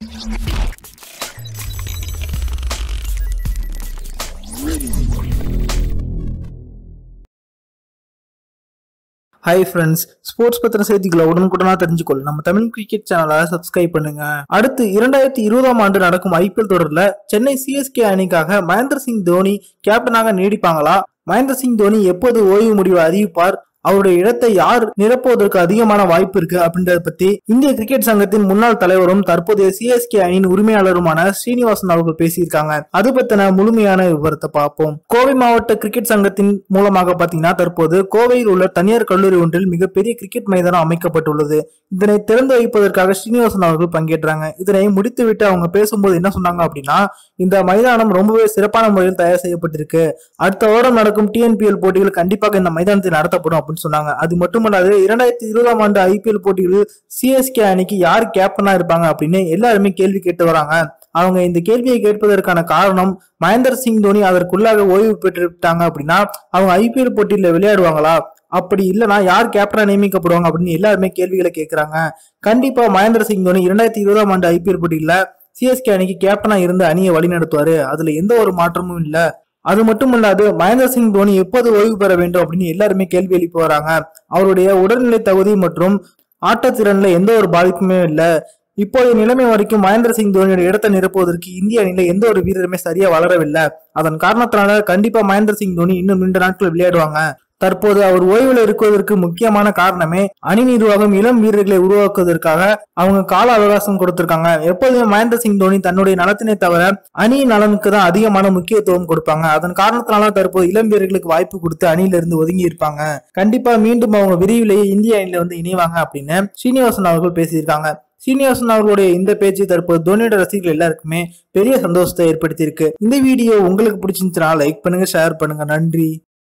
hi friends sports பத்திர செய்திகளை உடனுக்குடனா தெரிஞ்சுக்கொள்ள நம்ம தமிழ் கிரிக்கெட் சேனலை சப்ஸ்கிரைப் பண்ணுங்க அடுத்து இரண்டாயிரத்தி இருபதாம் ஆண்டு நடக்கும் ஐபிஎல் தொடர்ல சென்னை சிஎஸ்கே அணிக்காக மகேந்திர சிங் தோனி கேப்டனாக நீடிப்பாங்களா மகேந்திர சிங் தோனி எப்போது ஓய்வு முடிவை அறிவிப்பார் அவருடைய இடத்தை யார் நிரப்புவதற்கு அதிகமான வாய்ப்பு இருக்கு அப்படின்றத பத்தி இந்திய கிரிக்கெட் சங்கத்தின் முன்னாள் தலைவரும் தற்போதைய சிஎஸ்கே அணியின் உரிமையாளருமான ஸ்ரீனிவாசன் அவர்கள் பேசியிருக்காங்க அது பத்தின முழுமையான விவரத்தை பார்ப்போம் கோவை மாவட்ட கிரிக்கெட் சங்கத்தின் மூலமாக பாத்தீங்கன்னா தற்போது கோவையில் உள்ள தனியார் கல்லூரி ஒன்றில் மிகப்பெரிய கிரிக்கெட் மைதானம் அமைக்கப்பட்டுள்ளது இதனை திறந்து வைப்பதற்காக ஸ்ரீனிவாசன் அவர்கள் பங்கேற்றாங்க இதனை முடித்துவிட்டு அவங்க பேசும்போது என்ன சொன்னாங்க அப்படின்னா இந்த மைதானம் ரொம்பவே சிறப்பான முறையில் தயார் செய்யப்பட்டிருக்கு அடுத்த வாரம் நடக்கும் டிஎன்பிஎல் போட்டிகள் கண்டிப்பாக இந்த மைதானத்தில் நடத்தப்படும் அப்படின்னு சொன்னாங்க அது மட்டுமல்லாது இரண்டாயிரத்தி இருபதாம் ஆண்டு ஐபிஎல் போட்டிகளில் சிஎஸ்கே அணிக்கு யார் கேப்டனா இருப்பாங்க அப்படின்னு எல்லாருமே கேள்வி கேட்டு வராங்க அவங்க இந்த கேள்வியை கேட்பதற்கான காரணம் மகேந்திர சிங் தோனி அதற்குள்ளாக ஓய்வு பெற்று விட்டாங்க அப்படின்னா அவங்க ஐபிஎல் போட்டியில விளையாடுவாங்களா அப்படி இல்லைன்னா யார் கேப்டனா நியமிக்கப்படுவாங்க அப்படின்னு எல்லாருமே கேள்விகளை கேட்கறாங்க கண்டிப்பா மகேந்திர சிங் தோனி இரண்டாயிரத்தி இருபதாம் ஆண்டு ஐபிஎல் போட்டியில சிஎஸ்கே அணிக்கு கேப்டனா இருந்து அணியை வழிநடத்துவாரு அதுல எந்த ஒரு மாற்றமும் இல்ல அது மட்டுமல்லாது மகேந்திர சிங் தோனி எப்போது ஓய்வு பெற வேண்டும் அப்படின்னு எல்லாருமே கேள்வி எழுப்பி வராங்க அவருடைய உடல்நிலை தகுதி மற்றும் ஆட்டத்திறன்ல எந்த ஒரு பாதிப்புமே இல்ல இப்போதைய நிலைமை வரைக்கும் மகேந்திர சிங் தோனியோட இடத்தை நிரப்புவதற்கு இந்திய அணியில எந்த ஒரு வீரருமே சரியா வளரவில்லை அதன் காரணத்தினால கண்டிப்பா மகேந்திர சிங் தோனி இன்னும் ரெண்டு நாட்கள் விளையாடுவாங்க தற்போது அவர் ஓய்வுல இருக்குவதற்கு முக்கியமான காரணமே அணி நிர்வாகம் இளம் வீரர்களை உருவாக்குவதற்காக அவங்க கால அவகாசம் கொடுத்திருக்காங்க எப்போதுமே மகேந்திர சிங் தோனி தன்னுடைய நலத்தினை தவிர அணியின் நலனுக்கு தான் அதிகமான முக்கியத்துவம் கொடுப்பாங்க அதன் காரணத்தினால தற்போது இளம் வீரர்களுக்கு வாய்ப்பு கொடுத்து அணியில இருந்து ஒதுங்கி இருப்பாங்க கண்டிப்பா மீண்டும் அவங்க விரைவிலேயே இந்திய அணியில வந்து இணைவாங்க அப்படின்னு ஸ்ரீனிவாசன் அவர்கள் பேசியிருக்காங்க சீனிவாசன் அவர்களுடைய இந்த பேச்சு தற்போது தோனியோட ரசிகர்கள் எல்லாருக்குமே பெரிய சந்தோஷத்தை ஏற்படுத்தியிருக்கு இந்த வீடியோ உங்களுக்கு பிடிச்சிருந்துச்சுன்னா லைக் பண்ணுங்க ஷேர் பண்ணுங்க நன்றி